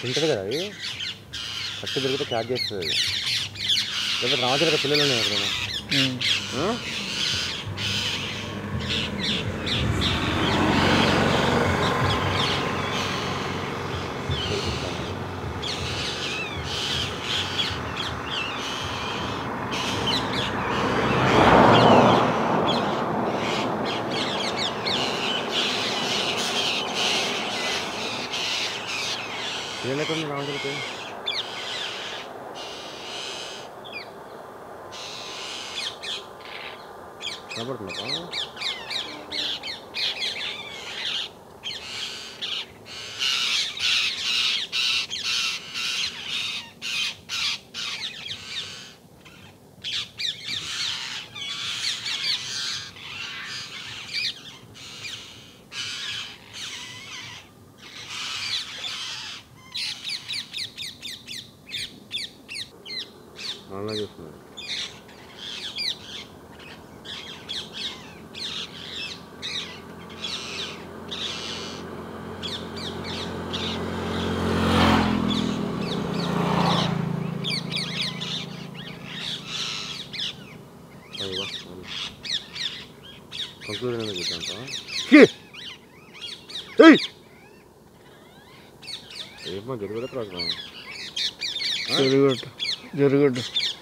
తింటుంది కదా అది కట్టు దొరికితే క్యాచ్ చేస్తుంది అది లేకపోతే రామచిలక పిల్లలు ఉన్నాయి ఎక్కడైనా ఆ? పిల్లలు ఎక్కడ ఉన్నాయి రామచిలక కనబడుతుందా అలా చూస్తున్నారు అయ్యో కంక్లూజన్ ఏదో చూద్దాం ఏమో గెలుగుడ ప్రోగ్రామ్ జరుగుడు జరుగుడు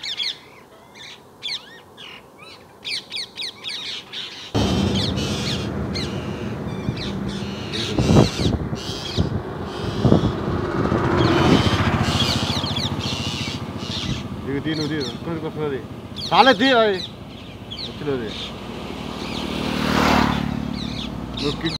దిగు తీ నువ్వు తీ కొంచెం వస్తుంది చాలా తీ అది వచ్చినది నువ్వు కిక్